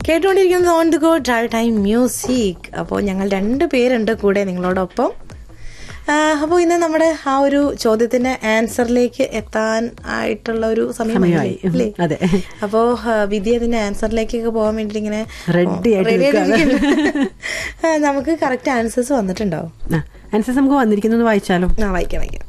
കേട്ടുകൊണ്ടിരിക്കുന്നത് on the go drive time music അപ്പോൾ ഞങ്ങൾ രണ്ട് പേരുണ്ട് കൂടെ നിങ്ങളോടൊപ്പം അപ്പോൾ ഇന്ന് നമ്മുടെ ആ ഒരു ചോദ്യത്തിന്റെ ആൻസറിലേക്ക് എത്താൻ ആയിട്ടുള്ള ഒരു സമയമായി സമയമായി. അല്ലേ അതെ. അപ്പോൾ വിധി അതിന്റെ ആൻസറിലേക്കൊക്കെ പോകാൻ വേണ്ടി ഇങ്ങനെ Ready ആയിട്ട് ready ആയിട്ട് നിൽക്കുകയാണ്. ഇരിക്കുകയാണ്. ആ, നമുക്ക് കറക്റ്റ് ആൻസേഴ്സ് വന്നിട്ടുണ്ടോ ആൻസേഴ്സ് നമുക്ക് വന്നിരിക്കുന്നത് വായിച്ചാലോ ആ വായിക്കാം വായിക്കാം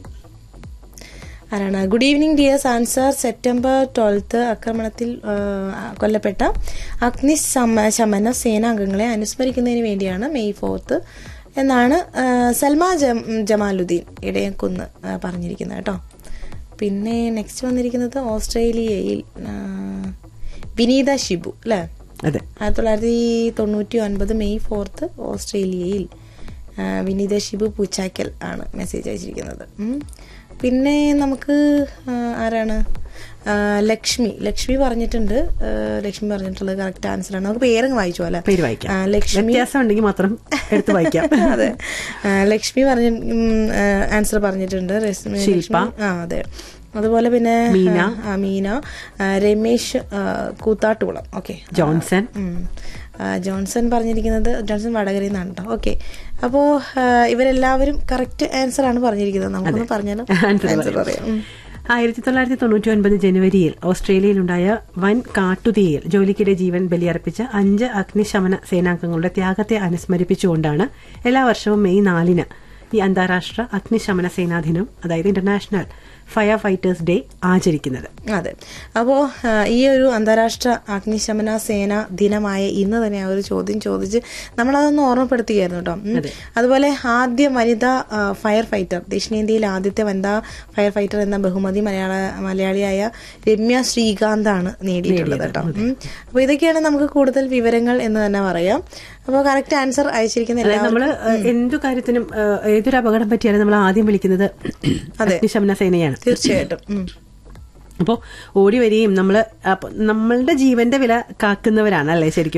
ആരാണ് good evening dears answer September twelfth ആക്രമണത്തിൽ ആ, കൊല്ലപ്പെട്ട അഗ്നി സമ ശമന സേനാംഗങ്ങളെ അനുസ്മരിക്കുന്നതിന് വേണ്ടിയാണ് മെയ് ഫോർത്ത് എന്നാണ് ആ, സൽമാ ജം ജമാലുദ്ദീൻ ഇടയക്കുന്ന് ആ, പറഞ്ഞിരിക്കുന്നത് കേട്ടോ പിന്നെ നെക്സ്റ്റ് വന്നിരിക്കുന്നത് ഓസ്ട്രേലിയയിൽ ആ, വിനീത ഷിബു അല്ലേ അതെ ആയിരത്തി തൊള്ളായിരത്തി തൊണ്ണൂറ്റി ഒൻപത് മെയ് ഫോർത്ത് ഓസ്ട്രേലിയയിൽ ആ, വിനീത ഷിബു പൂച്ചാക്കൽ ആണ് മെസ്സേജ് അയച്ചിരിക്കുന്നത് ഉം. പിന്നെ നമുക്ക് ആ, ആരാണ് ആ, ലക്ഷ്മി ലക്ഷ്മി പറഞ്ഞിട്ടുണ്ട് ആ, ലക്ഷ്മി പറഞ്ഞിട്ടുള്ളത് കറക്റ്റ് ആൻസർ ആണ് നമുക്ക് പേരങ്ങ് വായിച്ചു അല്ലേ പേര് വായിക്കാം ആ, ലക്ഷ്മി വ്യത്യാസം ഉണ്ടെങ്കിൽ മാത്രം എടുത്ത് വായിക്കാം അതെ ആ, ലക്ഷ്മി പറഞ്ഞ ആൻസർ പറഞ്ഞിട്ടുണ്ട് രശ്മി- ശില്പ. ലക്ഷ്മി- ആ അതെ അതുപോലെ പിന്നെ മീന. ആ, മീന ആ, രമേശ് ആ, കൂത്താട്ടുകുളം ഓക്കെ ജോൺസൺ ഉം. ആ, ജോൺസൺ പറഞ്ഞിരിക്കുന്നത് ജോൺസൺ വടകരയിൽ നിന്നാണ് കേട്ടോ ഓക്കെ അപ്പോ ആ, ഇവരെല്ലാവരും കറക്റ്റ് ആൻസർ ആണ് പറഞ്ഞിരിക്കുന്നത് നമുക്കൊന്ന് പറഞ്ഞാലോ ആൻസർ ആൻസർ പറയാം. പറയാം ഉം. ആയിരത്തി തൊള്ളായിരത്തി തൊണ്ണൂറ്റി ഒൻപത് ജനുവരിയിൽ ഓസ്ട്രേലിയയിലുണ്ടായ വൻ കാട്ടുതീയിൽ ജോലിക്കിടെ ജീവൻ ബലിയർപ്പിച്ച അഞ്ച് അഗ്നിശമന സേനാംഗങ്ങളുടെ ത്യാഗത്തെ അനുസ്മരിപ്പിച്ചുകൊണ്ടാണ് എല്ലാ വർഷവും മെയ് നാലിന് ഈ അന്താരാഷ്ട്ര അഗ്നിശമന സേനാ ദിനം അതായത് ഇന്റർനാഷണൽ ഫയർ ഫൈറ്റേഴ്സ് ഡേ ആചരിക്കുന്നത് അതെ അപ്പോ ആ, ഈ ഒരു അന്താരാഷ്ട്ര അഗ്നിശമന സേന ദിനമായ ഇന്ന് തന്നെ ആ ഒരു ചോദ്യം ചോദിച്ച് നമ്മളതൊന്ന് ഓർമ്മപ്പെടുത്തുകയായിരുന്നു കേട്ടോ ഉം. അതെ. അതുപോലെ ആദ്യ വനിതാ ആ, ഫയർ ഫൈറ്റർ ദക്ഷിണേന്ത്യയിൽ ആദ്യത്തെ വനിതാ ഫയർ ഫൈറ്റർ എന്ന ബഹുമതി മലയാള മലയാളിയായ രമ്യ ശ്രീകാന്താണ് നേടിയിട്ടുള്ളത് കേട്ടോ ഉം. അപ്പൊ ഇതൊക്കെയാണ് നമുക്ക് കൂടുതൽ വിവരങ്ങൾ എന്ന് തന്നെ പറയാം അപ്പോൾ കറക്റ്റ് ആൻസർ അയച്ചിരിക്കുന്ന അതായത് എല്ലാവർക്കും നമ്മള് ഏഹ്, എന്തു കാര്യത്തിനും ഏഹ്, ഏതൊരു അപകടം പറ്റിയാലും നമ്മൾ ആദ്യം വിളിക്കുന്നത് അതെ. അഗ്നിശമന സേനയാണ് തീർച്ചയായിട്ടും ഉം. അപ്പോൾ ഓടി വരികയും നമ്മൾ നമ്മളുടെ ജീവന്റെ വില കാക്കുന്നവരാണ് അല്ലേ ശരിക്കും